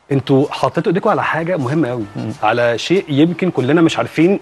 انتوا حطيتوا ايديكم على حاجه مهمه قوي على شيء يمكن كلنا مش عارفين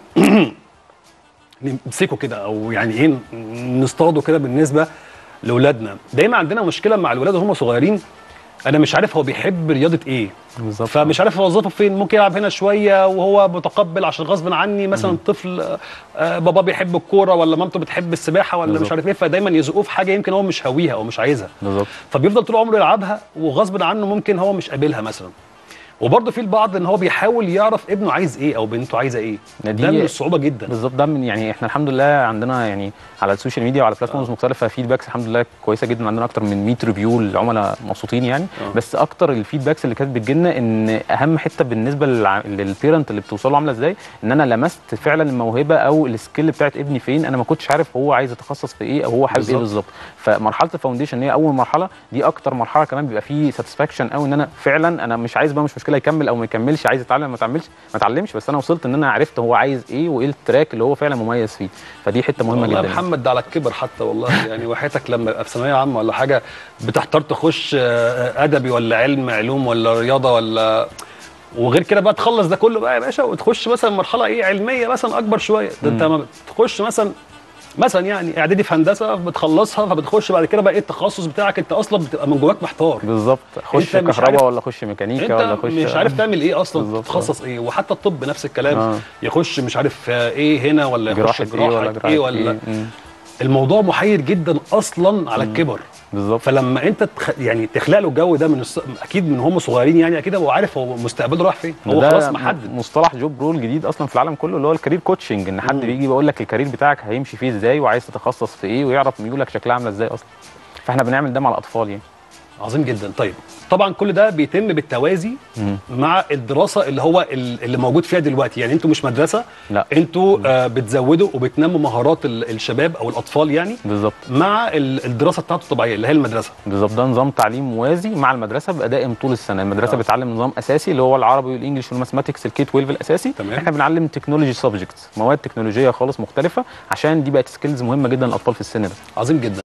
نمسكه كده او يعني ايه نصطاده كده بالنسبه لاولادنا دايما عندنا مشكله مع الولاد وهم صغيرين انا مش عارف هو بيحب رياضه ايه بالظبط فمش عارف اوظفه فين ممكن يلعب هنا شويه وهو متقبل عشان غصب عني مثلا طفل آه، بابا بيحب الكوره ولا مامته بتحب السباحه ولا مش بالظبط. عارف ايه فدايما يزقوه في حاجه يمكن هو مش هاويها او مش عايزها بالظبط فبيفضل طول عمره يلعبها وغصب عنه ممكن هو مش قابلها مثلا وبرضه في البعض ان هو بيحاول يعرف ابنه عايز ايه او بنته عايزه ايه ده ده دي- من الصعوبه جدا بالظبط ده من يعني احنا الحمد لله عندنا يعني على السوشيال ميديا وعلى بلاتفورمز مختلفه فيدباكس الحمد لله كويسه جدا عندنا اكتر من 100 ريفيو العملاء مبسوطين يعني آه. بس اكتر الفيدباكس اللي كانت بتجيلنا ان اهم حته بالنسبه للع- للبيرنت اللي بتوصل له عامله ازاي ان انا لمست فعلا الموهبه او السكيل بتاعت ابني فين انا ما كنتش عارف هو عايز يتخصص في ايه او هو حابب ايه بالظبط. بالظبط فمرحله الفاونديشن هي اول مرحله دي اكتر مرحله كمان بيبقى فيه ساتسفاكشن قوي ان انا فعلا انا مش عايز بقى مش مشكله يكمل او ما يكملش عايز يتعلم ما يتعلمش ما اتعلمش بس انا وصلت ان انا عرفت هو عايز ايه وايه التراك اللي هو فعلا مميز فيه فدي حته مهمه والله جدا يا محمد ده على الكبر حتى والله يعني وحياتك لما يبقى في ثانويه عامه ولا حاجه بتحتار تخش آه، ادبي ولا علم علوم ولا رياضه ولا وغير كده بقى تخلص ده كله بقى يا باشا وتخش مثلا مرحله ايه علميه مثلا اكبر شويه ده انت ما تخش مثلا مثلا يعني اعدادي في هندسه بتخلصها فبتخش بعد كده بقى ايه التخصص بتاعك انت اصلا بتبقى من جواك محتار بالظبط اخش أنت مش عارف- كهرباء ولا اخش ميكانيكا ولا انت اخش مش عارف تعمل ايه اصلا بالظبط. تتخصص ايه وحتى الطب نفس الكلام آه. يخش مش عارف آه، ايه هنا ولا يخش جراحه ايه ولا جراحه جراحه ايه ولا مم. الموضوع محير جدا اصلا على الكبر بالظبط فلما انت تخ... يعني تخلق له الجو ده من الص... اكيد من هم صغيرين يعني اكيد هو عارف هو مستقبله رايح فين هو ده خلاص م- محدد مصطلح جوب رول جديد اصلا في العالم كله اللي هو الكارير كوتشنج ان حد مم. بيجي بيقول لك الكارير بتاعك هيمشي فيه ازاي وعايز تتخصص في ايه ويعرف ميولك شكلها عامله ازاي اصلا فاحنا بنعمل ده مع الاطفال يعني عظيم جدا طيب طبعا كل ده بيتم بالتوازي مم. مع الدراسه اللي هو ال- اللي موجود فيها دلوقتي يعني انتوا مش مدرسه لا انتوا آه بتزودوا وبتنموا مهارات ال- الشباب او الاطفال يعني بالظبط مع ال- الدراسه بتاعته الطبيعيه اللي هي المدرسه بالظبط ده نظام تعليم موازي مع المدرسه بيبقى دائم طول السنه المدرسه آه. بتعلم نظام اساسي اللي هو العربي والانجليش والماثماتكس الكي 12 الاساسي تمام. احنا بنعلم تكنولوجي سبجكتس مواد تكنولوجيه خالص مختلفه عشان دي بقت سكيلز مهمه جدا للاطفال في السن ده عظيم جدا